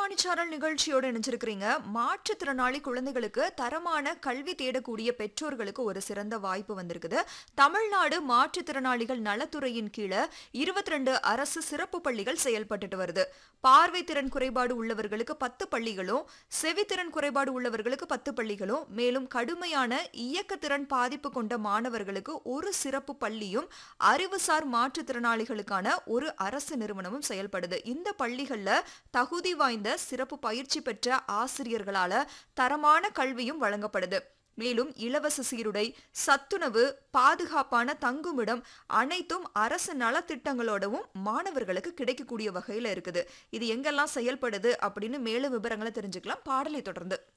கலைவாணி சாரல் நிகழ்ச்சியோட இணைஞ்சிருக்கிறீங்க மாற்றுத்திறனாளி குழந்தைகளுக்கு தரமான கல்வி தேடக்கூடிய பெற்றோர்களுக்கு ஒரு சிறந்த வாய்ப்பு வந்திருக்குது தமிழ்நாடு மாற்றுத்திறனாளிகள் நலத்துறையின் கீழே இருபத்தி ரெண்டு அரசு சிறப்பு பள்ளிகள் செயல்பட்டுட்டு வருது பார்வை திறன் குறைபாடு உள்ளவர்களுக்கு பத்து பள்ளிகளும் செவித்திறன் குறைபாடு உள்ளவர்களுக்கு பத்து பள்ளிகளும் மேலும் கடுமையான இயக்கத்திறன் பாதிப்பு கொண்ட மாணவர்களுக்கு ஒரு சிறப்பு பள்ளியும் அறிவுசார் மாற்றுத்திறனாளிகளுக்கான ஒரு அரசு நிறுவனமும் செயல்படுது இந்த பள்ளிகள்ல தகுதி வாய்ந்த சிறப்பு பயிற்சி பெற்ற ஆசிரியர்களால தரமான கல்வியும் வழங்கப்படுது மேலும் இலவச சீருடை சத்துணவு பாதுகாப்பான தங்குமிடம் அனைத்தும் அரசு நலத்திட்டங்களோடவும் மாணவர்களுக்கு கிடைக்கக்கூடிய வகையில இருக்குது இது எங்கெல்லாம் செயல்படுது அப்படின்னு மேலும் விவரங்களை தெரிஞ்சுக்கலாம் பாடலை தொடர்ந்து